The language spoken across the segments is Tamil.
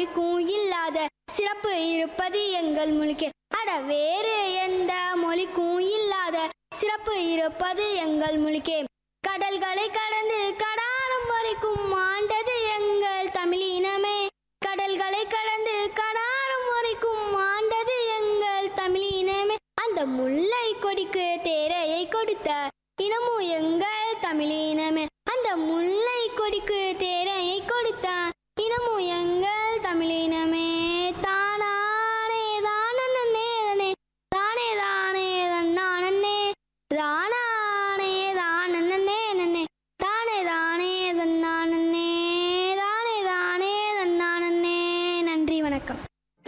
மொழிக்கும் இல்லாத சிறப்பு இருப்பது எங்கள் மொழிக்கு அட வேறு எந்த மொழிக்கும் இல்லாத சிறப்பு இருப்பது எங்கள் மொழிக்கே கடல்களை கடந்து கடாரம் வரைக்கும் ஆண்டது எங்கள் தமிழினமே கடல்களை கடந்து கடாரம் வரைக்கும் ஆண்டது எங்கள் தமிழினமே அந்த முல்லை கொடிக்கு தேரையை கொடுத்த இனமும் எங்கள் தமிழினமே அந்த முல்லை கொடிக்கு தேரையை கொடுத்த இனமும் எங்கள் தமிழினமே தானானே தானே தானே தானே தன்னானே தானானே தானே நன்னே தானே தானே தன்னானே தானே தானே தன்னானே நன்றி வணக்கம்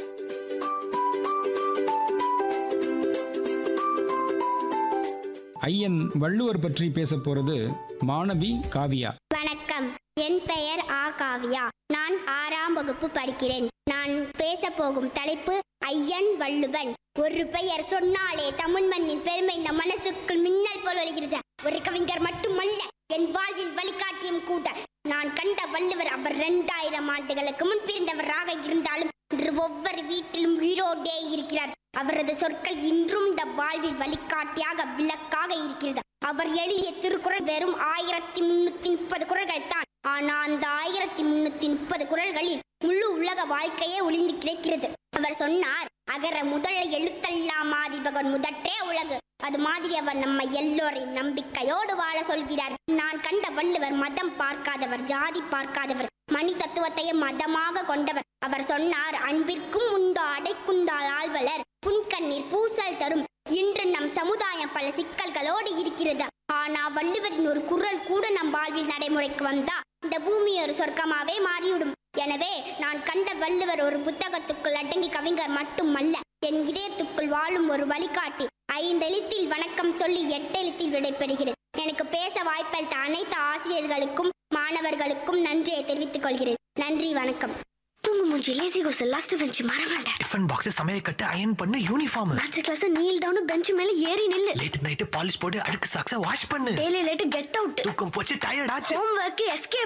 ஐயன் வள்ளுவர் பற்றி பேச போறது மாணவி காவியா வணக்கம் என் பெயர் ஆ காவியா நான் ஆறாம் வகுப்பு படிக்கிறேன் நான் பேச போகும் தலைப்பு ஐயன் வள்ளுவன் ஒரு பெயர் சொன்னாலே தமிழ் மண்ணின் பெருமை நம் மனசுக்குள் மின்னல் போல் வருகிறது ஒரு கவிஞர் மட்டுமல்ல என் வாழ்வில் வழிகாட்டியும் கூட நான் கண்ட வள்ளுவர் அவர் இரண்டாயிரம் ஆண்டுகளுக்கு முன் பிறந்தவராக இருந்தாலும் இன்று ஒவ்வொரு வீட்டிலும் உயிரோடே இருக்கிறார் அவரது சொற்கள் இன்றும் நம் வாழ்வில் வழிகாட்டியாக விளக்காக இருக்கிறது அவர் எழுதிய திருக்குறள் வெறும் ஆயிரத்தி முன்னூத்தி முப்பது குறள்கள் தான் ஆனா அந்த ஆயிரத்தி முன்னூத்தி முப்பது குறள்களில் முழு உலக வாழ்க்கையே ஒளிந்து கிடைக்கிறது அவர் சொன்னார் அகர முதல எழுத்தெல்லாம் ஆதிபகன் முதற்றே உலகு அது மாதிரி அவர் நம்மை எல்லோரையும் நம்பிக்கையோடு வாழ சொல்கிறார் நான் கண்ட வள்ளுவர் மதம் பார்க்காதவர் ஜாதி பார்க்காதவர் மணி தத்துவத்தையும் மதமாக கொண்டவர் அவர் சொன்னார் அன்பிற்கும் உண்டோ அடைக்குந்தால் ஆழ்வலர் புன்கண்ணீர் பூசல் தரும் இன்று நம் சமுதாயம் பல சிக்கல்களோடு இருக்கிறது ஆனா வள்ளுவரின் ஒரு குரல் கூட நம் வாழ்வில் நடைமுறைக்கு வந்தா இந்த பூமி ஒரு சொர்க்கமாவே மாறிவிடும் எனவே நான் கண்ட வள்ளுவர் ஒரு புத்தகத்துக்குள் அடங்கி கவிஞர் மட்டுமல்ல என் இதயத்துக்குள் வாழும் ஒரு வழிகாட்டி ஐந்தெழுத்தில் வணக்கம் சொல்லி எட்டெழுத்தில் விடைபெறுகிறேன் எனக்கு பேச வாய்ப்பளித்த அனைத்து ஆசிரியர்களுக்கும் மாணவர்களுக்கும் நன்றியை தெரிவித்துக் கொள்கிறேன் நன்றி வணக்கம் தூங்கு மூஞ்சி லேசி கோஸ் லாஸ்ட் பெஞ்ச் மறவேண்டேன் டிஃபன் பாக்ஸ் சமையல் கட்டு அயன் பண்ணு uniform maths class kneel down bench மேல ஏறி நில்லு லேட் நைட் பாலிஷ் போட்டு அழுக்கு சாக்ஸ வாஷ் பண்ணு டெய்லி லேட் கெட் அவுட் தூக்கம் போச்சு டயர்ட் ஆச்சு ஹோம் ஒர்க் எஸ்கே